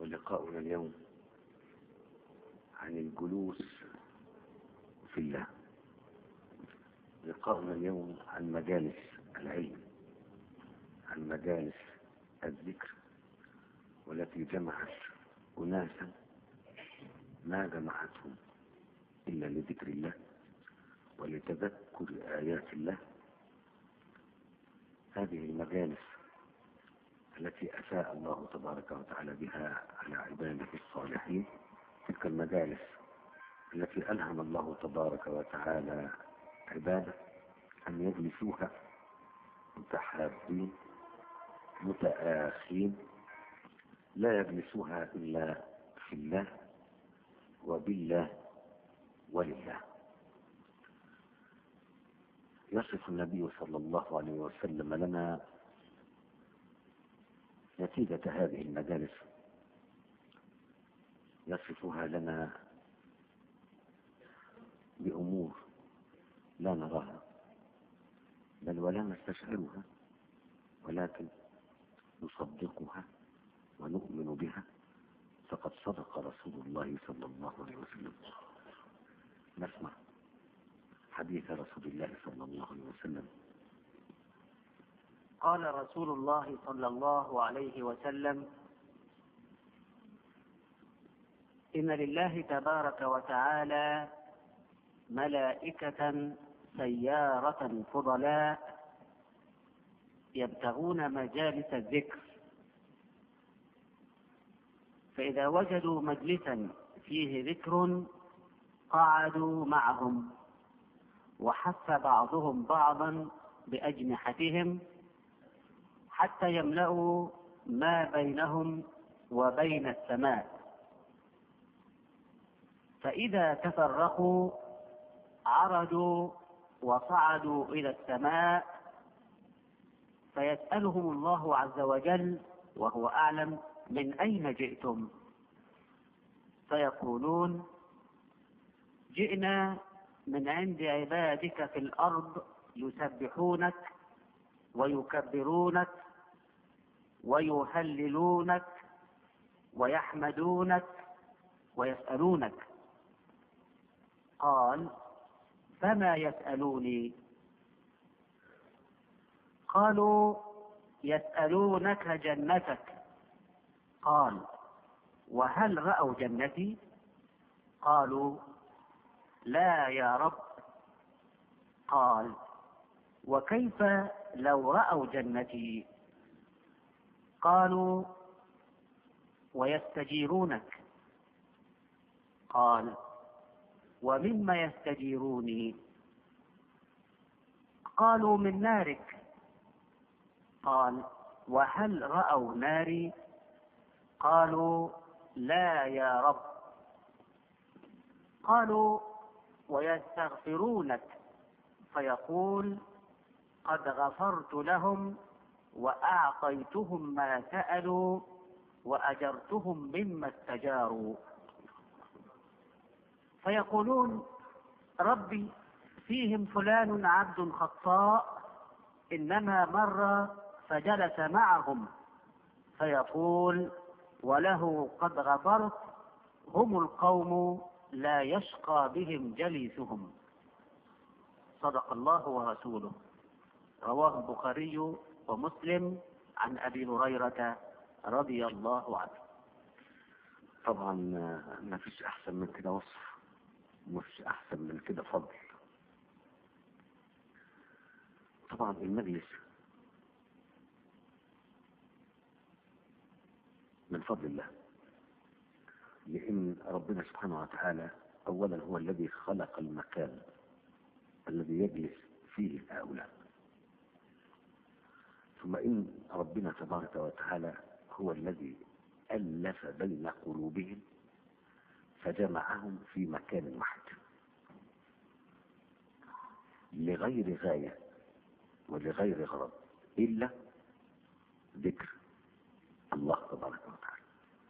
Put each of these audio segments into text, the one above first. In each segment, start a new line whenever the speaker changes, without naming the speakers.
ولقاؤنا اليوم عن الجلوس في الله لقاؤنا اليوم عن مجالس العلم عن مجالس الذكر والتي جمعت أناسا ما جمعتهم إلا لذكر الله ولتذكر آيات الله هذه المجالس التي أساء الله تبارك وتعالى بها على عباده الصالحين تلك المجالس التي ألهم الله تبارك وتعالى عباده أن يجلسوها متحابين متآخين لا يجلسوها إلا في الله وبالله ولله يصف النبي صلى الله عليه وسلم لنا نتيجة هذه المجالس يصفها لنا بأمور لا نراها بل ولا نستشعرها ولكن نصدقها ونؤمن بها فقد صدق رسول الله صلى الله عليه وسلم نسمع حديث رسول الله صلى الله عليه وسلم
قال رسول الله صلى الله عليه وسلم إن لله تبارك وتعالى ملائكة سيارة فضلاء يبتغون مجالس الذكر فإذا وجدوا مجلسا فيه ذكر قعدوا معهم وحث بعضهم بعضا بأجنحتهم حتى يملأوا ما بينهم وبين السماء فإذا تفرقوا عرجوا وصعدوا إلى السماء فيسألهم الله عز وجل وهو أعلم من أين جئتم فيقولون جئنا من عند عبادك في الأرض يسبحونك ويكبرونك ويهللونك ويحمدونك ويسألونك قال فما يسألوني قالوا يسألونك جنتك قال وهل رأوا جنتي قالوا لا يا رب قال وكيف لو رأوا جنتي قالوا ويستجيرونك قال ومما يستجيروني قالوا من نارك قال وهل رأوا ناري قالوا لا يا رب قالوا ويستغفرونك فيقول قد غفرت لهم وأعطيتهم ما سألوا وأجرتهم مما استجاروا فيقولون ربي فيهم فلان عبد خطاء إنما مر فجلس معهم فيقول وله قد غفرت هم القوم لا يشقى بهم جليسهم صدق الله ورسوله رواه البخاري ومسلم عن أبي هريرة رضي الله عنه
طبعا ما فيش أحسن من كده وصف ما فيش أحسن من كده فضل طبعا المجلس من فضل الله لأن ربنا سبحانه وتعالى أولا هو الذي خلق المكان الذي يجلس فيه هؤلاء ثم إن ربنا تبارك وتعالى هو الذي ألف بين قلوبهم فجمعهم في مكان واحد لغير غاية ولغير غرض إلا ذكر الله تبارك وتعالى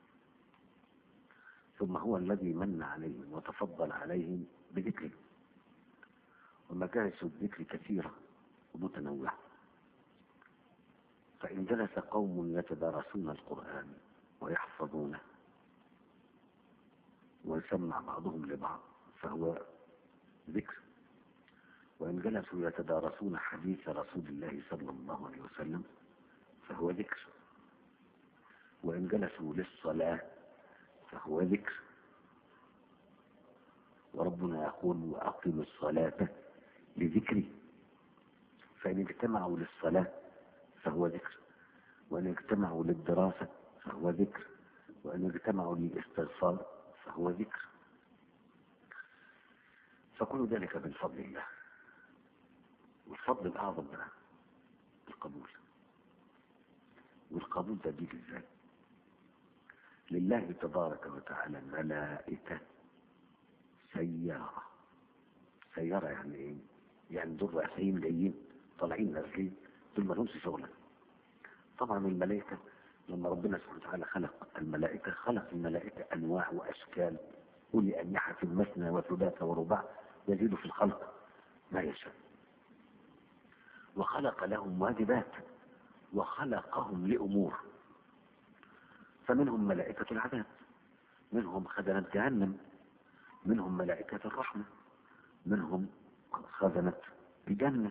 ثم هو الذي من عليهم وتفضل عليهم بذكره ومجالس الذكر كثيرة ومتنوعة فإن جلس قوم يتدارسون القرآن ويحفظونه يسمع بعضهم لبعض فهو ذكر وإن جلسوا يتدارسون حديث رسول الله صلى الله عليه وسلم فهو ذكر وإن جلسوا للصلاة فهو ذكر وربنا يقول وأقيموا الصلاة لذكري فإن اجتمعوا للصلاة فهو ذكر وإن اجتمعوا للدراسة فهو ذكر وإن اجتمعوا للاستغفار فهو ذكر فكل ذلك من فضل الله والفضل الأعظم بقى القبول والقبول ده بيجي ازاي لله تبارك وتعالى ملائكة سيارة سيارة يعني ايه يعني دول رايحين جايين طالعين نازلين دول ما لهمش شغلة طبعا الملائكة لما ربنا سبحانه وتعالى خلق الملائكة خلق الملائكة أنواع وأشكال أولي أجنحة مثنى وثلاث ورباع يزيد في الخلق ما يشاء وخلق لهم واجبات وخلقهم لأمور فمنهم ملائكة العذاب منهم خزنة جهنم منهم ملائكة الرحمة منهم خزنة الجنة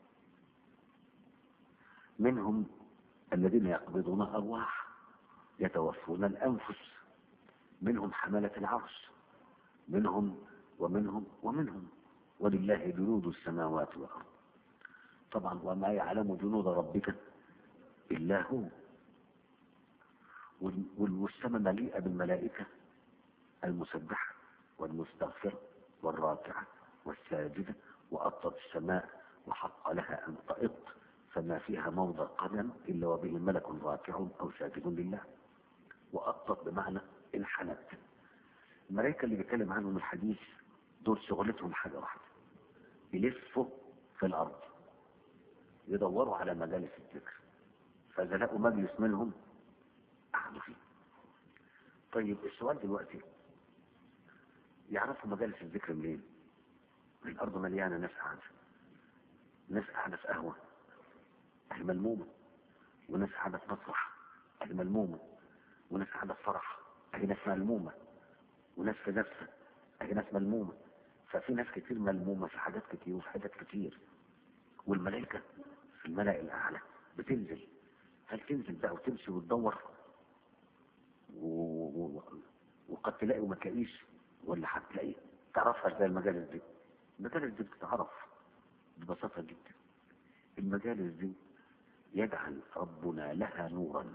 منهم الذين يقبضون أرواح يتوفون الأنفس منهم حملة العرش منهم ومنهم ومنهم ولله جنود السماوات والأرض طبعا وما يعلم جنود ربك إلا هو والسماء مليئة بالملائكة المسبحة والمستغفرة والراكعة والساجدة وأطت السماء وحق لها أن تئط فما فيها موضع قدم إلا وبه ملك راكع أو ساجد لله وأطت بمعنى انحنت الملائكة اللي بيتكلم عنهم الحديث دول شغلتهم حاجة واحدة يلفوا في الأرض يدوروا على مجالس الذكر فإذا لقوا مجلس منهم قعدوا فيه طيب السؤال دلوقتي يعرفوا مجالس الذكر منين؟ الأرض مليانة ناس قاعدة ناس قاعدة في قهوة أهل ملمومة وناس قاعدة في مسرح أهل ملمومة وناس قاعدة في فرح أهل ناس ملمومة وناس في نفسه أهل ناس ملمومة ففي ناس كتير ملمومة في حاجات كتير وفي حاجات كتير والملائكة في الملأ الأعلى بتنزل هل تنزل بقى وتمشي وتدور و... و... وقد تلاقي وما تلاقيش ولا هتلاقي تعرفها ازاي المجالس دي المجالس دي بتتعرف ببساطة جدا المجالس دي يجعل ربنا لها نورا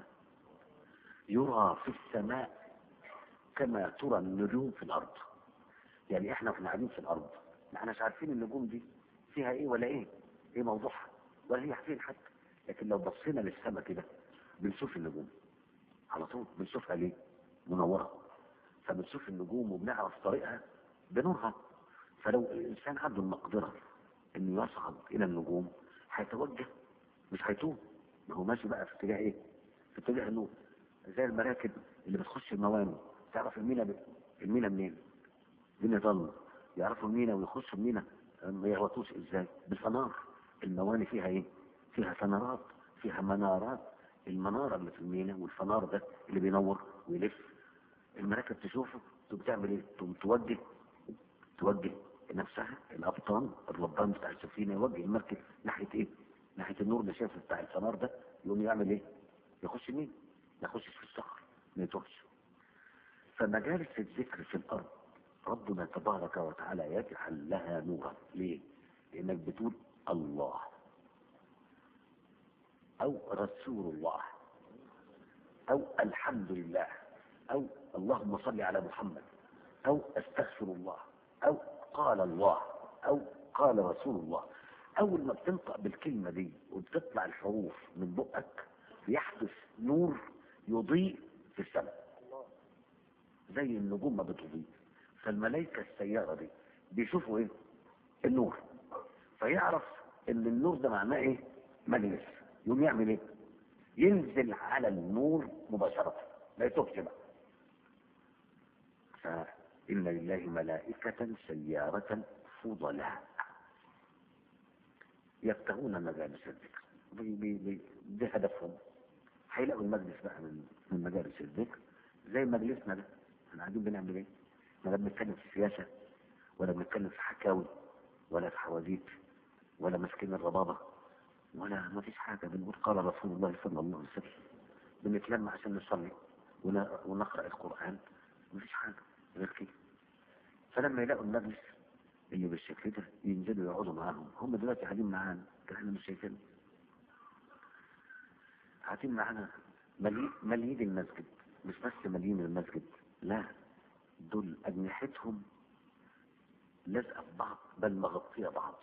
يرى في السماء كما ترى النجوم في الأرض يعني احنا واحنا قاعدين في الأرض ما احناش عارفين النجوم دي فيها ايه ولا ايه ايه موضوعها ولا هي فين حتى لكن لو بصينا للسماء كده بنشوف النجوم على طول بنشوفها ليه منورة فبنشوف النجوم وبنعرف طريقها بنورها فلو الإنسان عنده المقدرة إنه يصعد إلى النجوم هيتوجه مش هيتوه ما هو ماشي بقى في اتجاه إيه؟ في اتجاه النور زي المراكب اللي بتخش المواني تعرف المينا ب... المينا منين؟ الدنيا ضلمة يعرفوا المينا ويخشوا المينا ما يغوطوش ازاي؟ بالفنار المواني فيها ايه؟ فيها فنارات فيها منارات المنارة اللي في المينا والفنار ده اللي بينور ويلف المراكب تشوفه تقوم تعمل ايه؟ تقوم توجه توجه نفسها الابطان الربان بتاع السفينه يوجه المركب ناحيه ايه؟ ناحيه النور اللي شايفه بتاع الفنار ده يقوم يعمل ايه؟ يخش مين؟ ما يخشش في الصخر ما يتوهش فمجالس الذكر في الارض ربنا تبارك وتعالى يجعل لها نورا ليه؟ لانك بتقول الله او رسول الله او الحمد لله او اللهم صل على محمد او استغفر الله او قال الله او قال رسول الله اول ما بتنطق بالكلمه دي وبتطلع الحروف من بقك بيحدث نور يضيء في السماء زي النجوم ما بتضيء فالملائكه السياره دي بيشوفوا ايه النور فيعرف ان النور ده معناه ايه مجلس يقوم يعمل ايه ينزل على النور مباشره ما يتوبش بقى فإن لله ملائكة سيارة فضلاء يبتغون مجالس الذكر بي بي بي ده هدفهم هيلاقوا المجلس بقى من من مجالس الذكر زي مجلسنا ده احنا قاعدين بنعمل ايه؟ لا بنتكلم في السياسة ولا بنتكلم في حكاوي ولا في حواديت ولا ماسكين الربابة ولا ما فيش حاجة بنقول قال رسول الله صلى الله عليه وسلم بنتلم عشان نصلي ون- ونقرأ القرآن ما فيش حاجة غير كده فلما يلاقوا المجلس اللي بالشكل ده ينزلوا يقعدوا معاهم هم دلوقتي قاعدين معانا كان احنا مش شايفين قاعدين معانا ملي- مليين المسجد مش بس مليين المسجد لا دول أجنحتهم لازقة في بعض بل مغطية بعض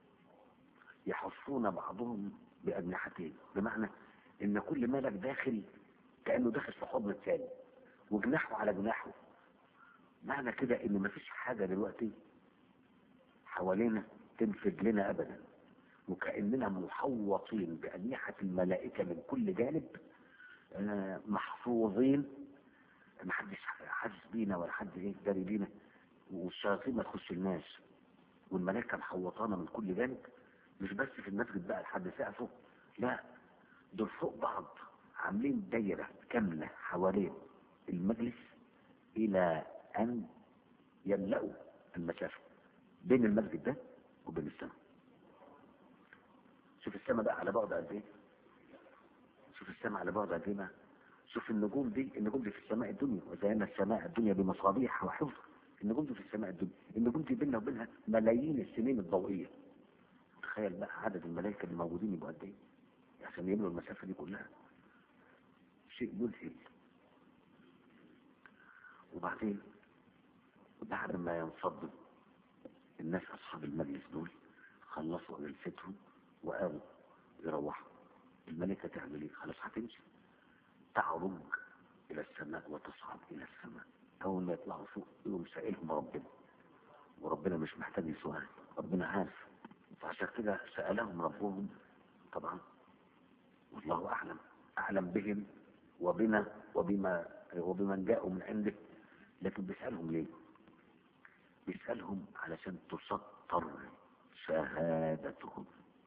يحفون بعضهم بأجنحتين بمعنى إن كل ملك داخل كأنه داخل في حضن الثاني وجناحه على جناحه معنى كده إن مفيش حاجة دلوقتي حوالينا تنفذ لنا أبدا وكأننا محوطين بأجنحة الملائكة من كل جانب آه، محفوظين محدش حاسس بينا ولا حد ايه داري بينا والشياطين ما تخش الناس والملائكه محوطانا من كل جانب مش بس في المسجد بقى لحد سقفه لا دول فوق بعض عاملين دايره كامله حوالين المجلس الى ان يملأوا المسافه بين المسجد ده وبين السماء شوف السماء بقى على بعد قد ايه شوف السماء على بعد قد ايه بقى شوف النجوم دي النجوم دي في السماء الدنيا وزينا السماء الدنيا بمصابيح وحفظ النجوم دي في السماء الدنيا النجوم دي بيننا وبينها ملايين السنين الضوئية تخيل بقى عدد الملائكة اللي موجودين يبقوا قد ايه عشان يملوا المسافة دي كلها شيء مذهل وبعدين بعد ما ينفضوا الناس أصحاب المجلس دول خلصوا جلستهم وقاموا يروحوا الملائكة تعمل ايه؟ خلاص هتمشي تعرج إلى السماء وتصعد إلى السماء أول ما يطلعوا فوق يقوم سائلهم ربنا وربنا مش محتاج سؤال ربنا عارف فعشان كده سألهم ربهم طبعا والله أعلم أعلم بهم وبنا وبما وبمن جاءوا من عنده لكن بيسألهم ليه؟ بيسألهم علشان تسطر شهادتهم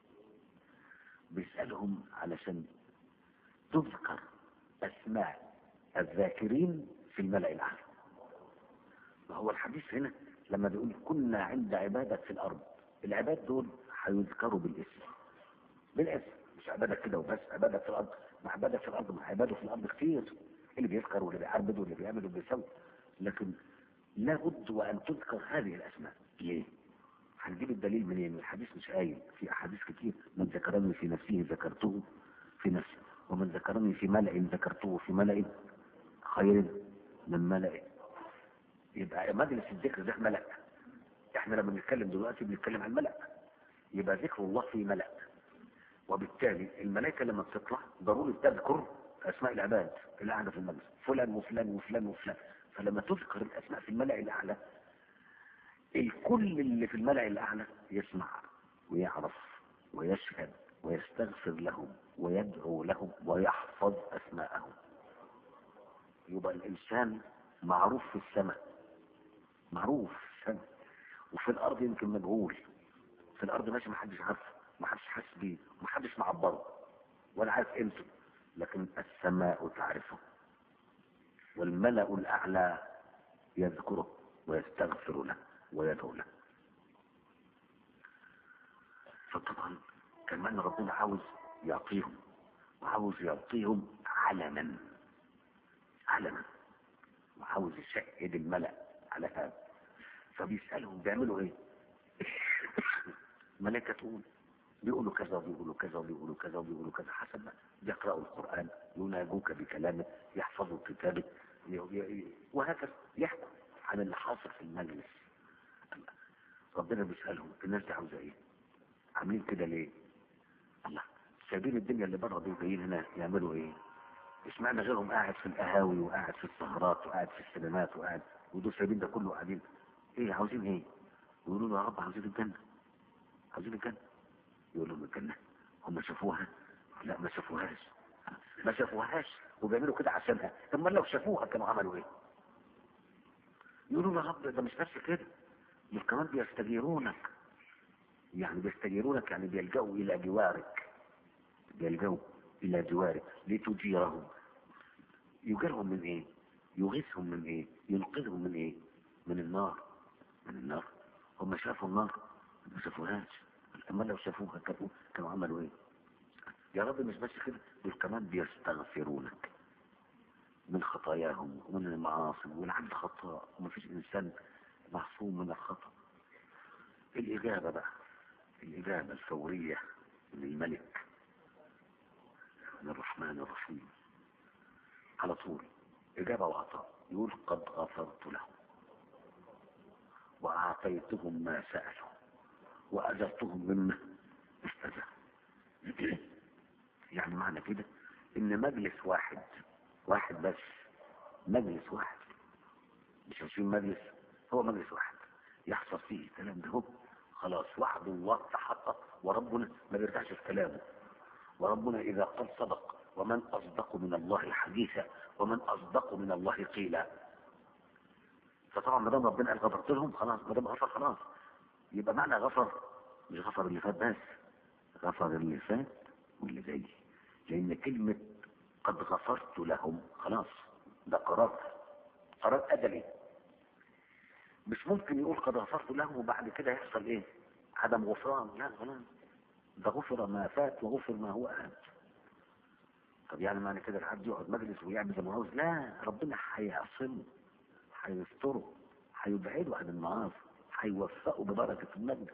بيسألهم علشان تذكر أسماء الذاكرين في الملأ الأعلى وهو الحديث هنا لما بيقول كنا عند عبادة في الأرض العباد دول هيذكروا بالاسم بالاسم مش عبادة كده وبس عبادة في الأرض ما عبادة في الأرض ما عبادة في الأرض كتير اللي بيذكر واللي بيعبد واللي بيعمل واللي بيسوي لكن لابد وأن تذكر هذه الأسماء ليه؟ هنجيب الدليل منين؟ الحديث مش قايل في أحاديث كتير من ذكرني في نفسه ذكرته في نفسي ومن ذكرني في ملأ ذكرته في ملأ خير من ملأ يبقى مجلس الذكر ده ملأ احنا لما بنتكلم دلوقتي بنتكلم عن ملأ يبقى ذكر الله في ملأ وبالتالي الملائكة لما بتطلع ضروري تذكر أسماء العباد اللي قاعدة في المجلس فلان وفلان وفلان وفلان فلما تذكر الأسماء في الملأ الأعلى الكل اللي في الملأ الأعلى يسمع ويعرف ويشهد ويستغفر لهم ويدعو لهم ويحفظ أسماءهم يبقى الإنسان معروف في السماء معروف في السماء وفي الأرض يمكن مجهول في الأرض ماشي محدش عارفه محدش حاسس بيه محدش معبره ولا عارف قيمته لكن السماء تعرفه والملأ الأعلى يذكره ويستغفر له ويدعو له فطبعا كمان ربنا عاوز يعطيهم وعاوز يعطيهم علما علما وعاوز يشهد الملأ على هذا فبيسألهم بيعملوا ايه ملائكة تقول بيقولوا كذا وبيقولوا كذا وبيقولوا كذا وبيقولوا كذا حسب ما يقرأوا القرآن يناجوك بكلامك يحفظوا كتابك ي- ي- وهكذا يحكوا عن اللي حاصل في المجلس ربنا بيسألهم الناس دي عاوزة ايه عاملين كده ليه الله سايبين الدنيا اللي بره دول جايين هنا يعملوا ايه اشمعنى غيرهم قاعد في القهاوي وقاعد في السهرات وقاعد في السينمات وقاعد ودول سايبين ده كله قاعدين ايه عاوزين ايه يقولوا له يا رب عاوزين الجنة عاوزين الجنة يقول لهم الجنة هم شافوها لا ما شافوهاش ما شافوهاش وبيعملوا كده عشانها طب ما لو شافوها كانوا عملوا ايه يقولوا له يا رب ده مش بس كده دول كمان بيستجيرونك يعني بيستجيرونك يعني بيلجأوا إلى جوارك بيلجأوا إلى جوارك لتجيرهم يجيرهم من إيه؟ يغيثهم من إيه؟ ينقذهم من إيه؟ من النار من النار هم شافوا النار ما شافوهاش اما لو شافوها كانوا كانوا عملوا ايه يا رب مش بس كده دول كمان بيستغفرونك من خطاياهم ومن المعاصي والعبد خطاء ومفيش انسان معصوم من الخطأ الإجابة بقى الإجابة الفورية للملك من الرحمن الرحيم على طول إجابة وعطاء يقول قد غفرت لهم وأعطيتهم ما سألوا وأجرتهم مما استجابوا يعني معنى كده إن مجلس واحد واحد بس مجلس واحد مش عشرين مجلس هو مجلس واحد يحصل فيه الكلام ده هو خلاص وعد الله تحقق وربنا ما بيرجعش في كلامه وربنا إذا قال صدق ومن أصدق من الله حديثا ومن أصدق من الله قيلا فطبعا ما دام ربنا قال غفرت لهم خلاص ما دام غفر خلاص يبقى معنى غفر مش غفر اللي فات بس غفر اللي فات واللي جاي لأن كلمة قد غفرت لهم خلاص ده قرار قرار أدبي مش ممكن يقول قد غفرت لهم وبعد كده يحصل ايه عدم غفران لا خلاص ده غفر ما فات وغفر ما هو آت طب يعني معنى كده العبد يقعد مجلس ويعمل زي ما عاوز لا ربنا هيعصمه هيستره هيبعده عن المعاصي هيوفقه ببركة المجلس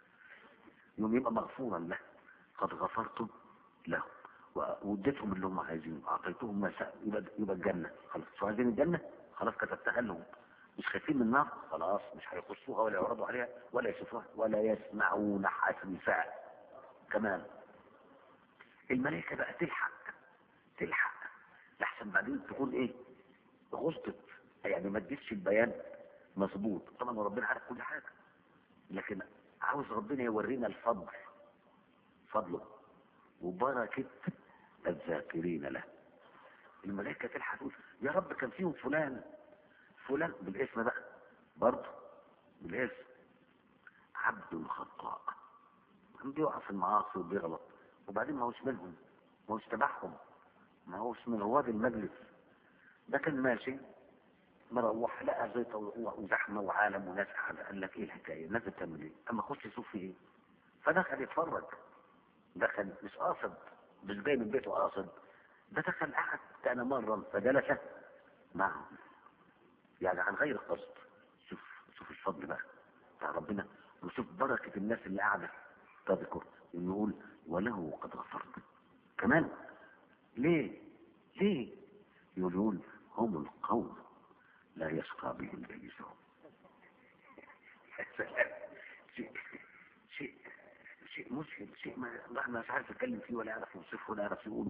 يوم يبقى مغفورا له قد غفرت له واديتهم اللي هم عايزينه اعطيتهم ما سأل يبقى, يبقى الجنة خلاص شو عايزين الجنة خلاص كتبتها لهم مش خايفين من النار خلاص مش هيخشوها ولا يعرضوا عليها ولا يشوفوها ولا يسمعون حسيسا كمان الملائكة بقى تلحق تلحق لحسن بعدين تقول ايه غلطت يعني ما اديتش البيان مظبوط طبعا ربنا عارف كل حاجة لكن عاوز ربنا يورينا الفضل فضله وبركة الذاكرين له الملائكة تلحق تقول يا رب كان فيهم فلان فلان بالاسم بقى برضه بالاسم عبد خطاء بيقع في المعاصي وبيغلط وبعدين ما هوش منهم ما هوش تبعهم ما هوش من رواد المجلس ده كان ماشي مروح لقى زيطة وزحمة وعالم وناس قاعدة قال لك ايه الحكاية الناس بتعمل ايه اما خش يشوف في ايه فدخل يتفرج دخل مش قاصد مش جاي من بيته قاصد ده دخل قعد كان مرة فجلس معهم يعني عن غير قصد شوف شوف الفضل بقى بتاع ربنا وشوف بركة الناس اللي قاعدة تذكر نقول وله قد غفرت كمان ليه ليه يقولون هم القوم لا يشقى بهم جليسهم شيء شيء شيء مذهل شيء ما الواحد مش عارف يتكلم فيه ولا يعرف يوصفه ولا يعرف يقوله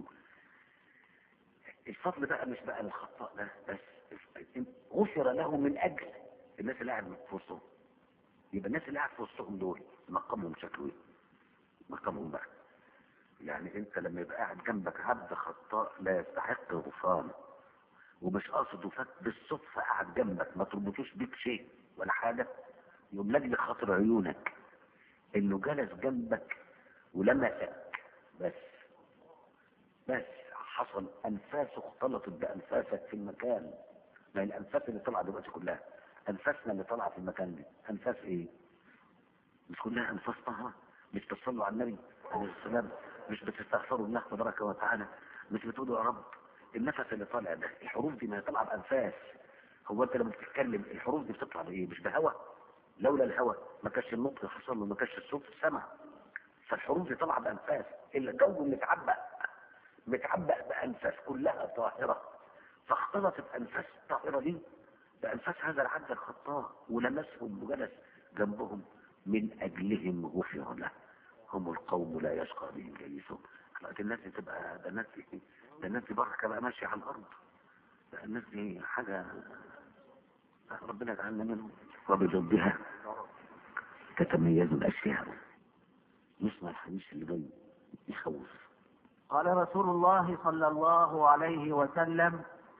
الفضل بقى مش بقى الخطاء ده بس غفر له من اجل الناس اللي قاعد في وسطهم يبقى الناس اللي قاعد في وسطهم دول مقامهم شكله ايه مقامهم بقى يعني انت لما يبقى قاعد جنبك عبد خطاء لا يستحق غفران ومش قاصد وفات بالصدفه قاعد جنبك ما تربطوش بيك شيء ولا حاجه يوم لاجل خاطر عيونك انه جلس جنبك ولمسك بس بس حصل انفاسه اختلطت بانفاسك في المكان ما هي الانفاس اللي طالعه دلوقتي كلها انفاسنا اللي طالعه في المكان دي انفاس ايه مش كلها انفاس طهره مش بتصلوا على النبي عليه السلام مش بتستغفروا الله تبارك وتعالى مش بتقولوا يا رب النفس اللي طالع ده الحروف دي ما هي طالعه بانفاس هو انت لما بتتكلم الحروف دي بتطلع بايه مش بهواء لولا الهواء ما كانش النطق حصل له ما كانش الصوت سمع فالحروف دي طالعه بانفاس الجو متعبأ متعبأ بانفاس كلها طاهره فاختلطت انفاس الطاهره دي بانفاس هذا العبد الخطاء ولمسهم وجلس جنبهم من اجلهم غفر له هم القوم لا يشقى بهم جليسهم خلاص الناس دي تبقى ده الناس دي ده الناس دي بركه بقى ماشيه على الارض ده الناس دي حاجه ربنا يجعلنا منهم وبضدها تتميز الاشياء نسمع الحديث اللي جاي يخوف
قال رسول الله صلى الله عليه وسلم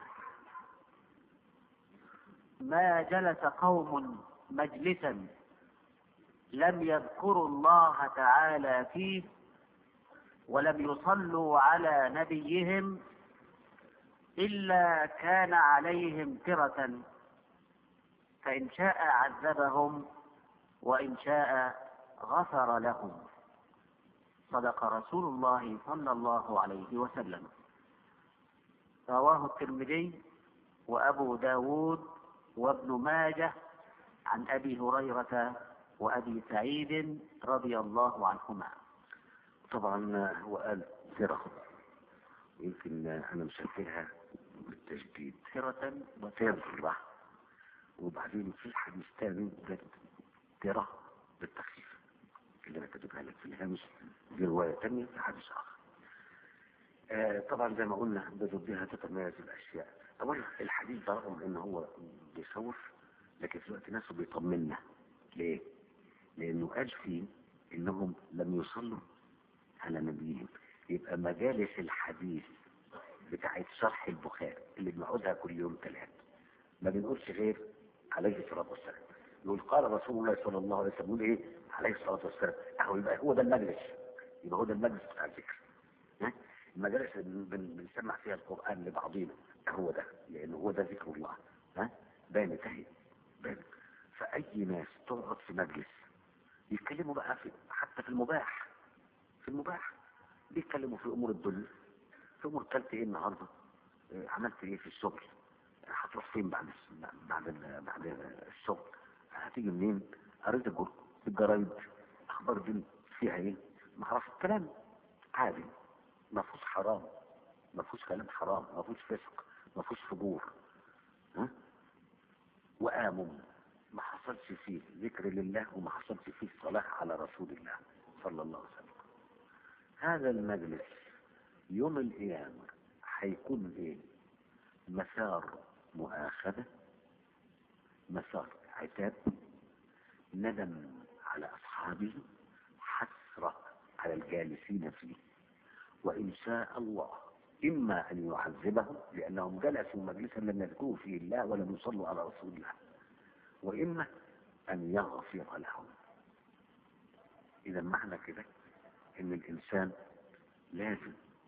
ما جلس قوم مجلسا لم يذكروا الله تعالى فيه ولم يصلوا على نبيهم إلا كان عليهم ترة فإن شاء عذبهم وإن شاء غفر لهم صدق رسول الله صلى الله عليه وسلم رواه الترمذي وأبو داود وابن ماجه عن أبي هريرة وأبي سعيد رضي الله عنهما
طبعا هو قال سرة يمكن انا مسافرها بالتشديد
سرة
وترة وبعدين في حديث تاني جد ترة بالتخفيف اللي انا كاتبها لك في الهامش دي رواية تانية في حديث اخر آه طبعا زي ما قلنا بضدها تتميز الاشياء طبعا الحديث ده رغم ان هو بيخوف لكن في الوقت نفسه بيطمنا ليه؟ لانه قال فيه انهم لم يصلوا على نبيهم يبقى مجالس الحديث بتاعت شرح البخاري اللي بنقعدها كل يوم ثلاث ما بنقولش غير عليه الصلاه والسلام يقول قال رسول الله صلى الله عليه وسلم يقول ايه عليه الصلاه والسلام اهو يبقى هو ده المجلس يبقى هو ده المجلس بتاع الذكر ها؟ المجالس اللي بن- بنسمع فيها القران لبعضينا هو ده لانه هو ده ذكر الله ها بانت اهي بانت فاي ناس تقعد في مجلس يتكلموا بقى في حتى في المباح في المباح بيتكلموا في امور الدنيا في امور كلت ايه النهارده إيه عملت ايه في الشغل هتروح فين بعد الس- بعد ال- بعد الشغل هتيجي منين قريت الجر- الجرايد اخبار دي فيها ايه ما اعرفش الكلام عادي ما فيهوش حرام ما فيهوش كلام حرام ما فيهوش فسق ما فيهوش فجور ها وآمم ما حصلش فيه ذكر لله وما حصلش فيه صلاة على رسول الله صلى الله عليه وسلم هذا المجلس يوم القيامة هيكون ايه مسار مؤاخذة مسار عتاب ندم على أصحابه حسرة على الجالسين فيه وإن شاء الله إما أن يعذبهم لأنهم جلسوا مجلسا لم يذكروا فيه الله ولم يصلوا على رسول الله وإما أن يغفر لهم إذا معنى كده إن الإنسان لازم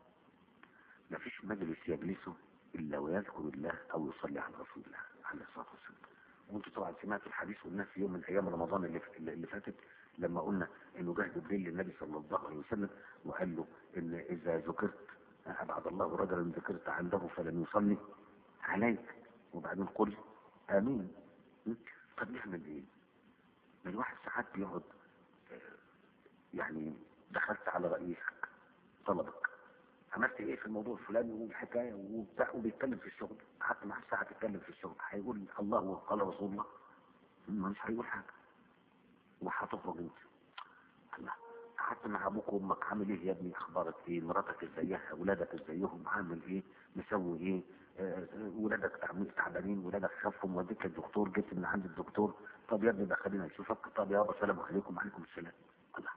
ما فيش مجلس يجلسه إلا ويذكر الله أو يصلي على رسول الله عليه الصلاة والسلام وانتوا طبعا سمعتوا الحديث والناس في يوم من أيام رمضان اللي, اللي فاتت لما قلنا إنه جه جبريل للنبي صلى الله عليه وسلم وقال له إن إذا ذكرت أبعد الله رجلا ذكرت عنده فلن يصلي عليك وبعدين قل آمين م? طب نعمل إيه؟ ما الواحد ساعات بيقعد آه، يعني دخلت على رئيسك طلبك عملت ايه في الموضوع الفلاني والحكايه وبتاع وبيتكلم في الشغل قعدت معاه ساعه تتكلم في الشغل هيقول الله وقال رسول الله ما مش هيقول حاجه وهتخرج انت الله قعدت مع ابوك وامك عامل ايه يا ابني اخبارك ايه مراتك ازيها اولادك ازيهم عامل ايه مسوي ايه آه، ولادك تعب- تعبانين ولادك خفوا موديك الدكتور جيت من عند الدكتور طب يا ابني ده خلينا نشوفك طب يابا السلام عليكم وعليكم السلام الله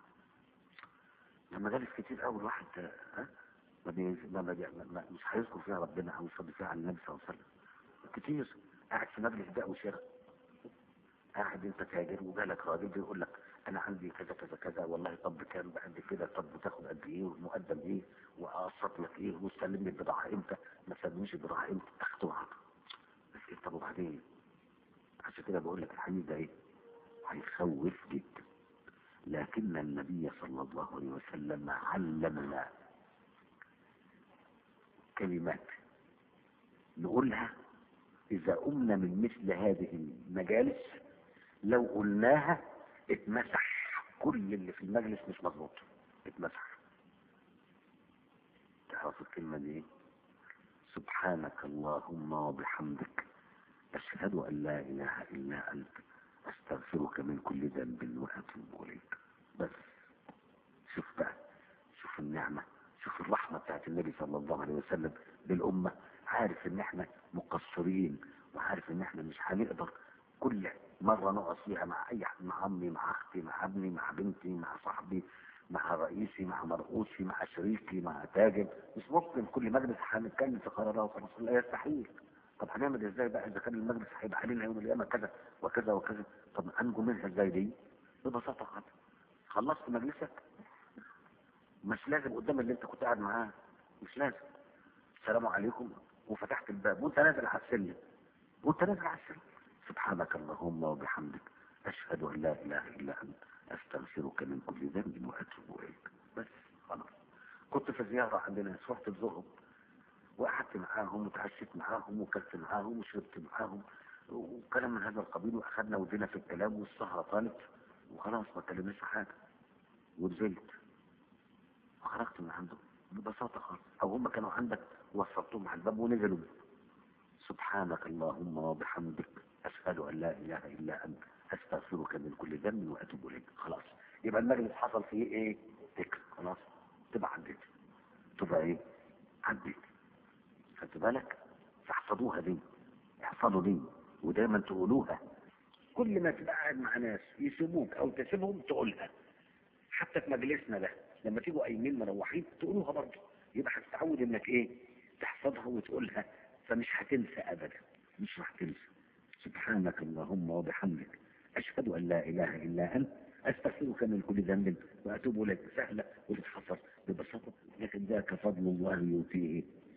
لما جالس كتير قوي الواحد آه، ها ما بي- ما ما ما- ما- مش هيذكر فيها ربنا او يصلي فيها على النبي صلى الله عليه وسلم كتير قاعد في مجلس بيع وشراء قاعد انت تاجر وجالك راجل بيقول لك انا عندي كذا كذا كذا والله طب بكام بقد كده طب بتاخد قد ايه والمقدم ايه واقسط لك ايه وتسلم لي البضاعه امتى ما تسلمنيش البضاعه امتى تاخد وعد بس إيه طب وبعدين عشان كده بقول لك الحديث ده ايه هيخوف جدا لكن النبي صلى الله عليه وسلم علمنا كلمات نقولها إذا قمنا من مثل هذه المجالس لو قلناها اتمسح كل اللي في المجلس مش مظبوط اتمسح تعرفوا الكلمة دي ايه؟ سبحانك اللهم وبحمدك أشهد أن لا إله إلا أنت أستغفرك من كل ذنب وأتوب إليك بس شوف بقى شوف النعمة شوف الرحمة بتاعت النبي صلى الله عليه وسلم للأمة عارف إن إحنا مقصرين وعارف إن إحنا مش هنقدر كل مرة نقعد فيها مع أي حد مع أمي مع أختي مع ابني مع بنتي مع صاحبي مع رئيسي مع مرؤوسي مع شريكي مع تاجر مش ممكن كل مجلس هنتكلم في قرارات رسول الله يستحيل طب هنعمل ازاي بقى اذا كان المجلس هيبقى علينا يوم القيامه كذا وكذا وكذا طب انجو منها ازاي دي ببساطه خالص خلصت مجلسك مش لازم قدام اللي انت كنت قاعد معاه مش لازم السلام عليكم وفتحت الباب وانت نازل على السلم وانت نازل على السلم سبحانك اللهم أن لا إله إلا أنت أستغفرك من كل ذنب وأتوب إليك بس خلاص كنت في زيارة عند ناس رحت تزورهم وقعدت معاهم وتعشيت معاهم وكلت معاهم وشربت معاهم وكلام من هذا القبيل واخذنا ودينا في الكلام والسهرة طالت وخلاص ما كلمناش في حاجة ونزلت وخرجت من عندهم ببساطة خالص او هم كانوا عندك وصلتهم على الباب ونزلوا سبحانك اللهم وبحمدك اشهد ان لا اله الا انت استغفرك من كل ذنب واتوب اليك خلاص يبقى المجلس حصل فيه ايه ذكر خلاص تبقى عديت تبقى ايه عديت خدت بالك فاحفظوها دي احفظوا دي ودايما تقولوها كل ما تبقى قاعد مع ناس يسيبوك او تسيبهم تقولها حتى في مجلسنا ده لما تيجوا قايمين مروحين تقولوها برضه يبقى هتتعود انك ايه تحفظها وتقولها فمش هتنسى ابدا مش هتنسى سبحانك اللهم وبحمدك اشهد ان لا اله الا انت استغفرك من كل ذنب واتوب اليك سهله وتتحفظ ببساطه لكن ذاك فضل الله يؤتيه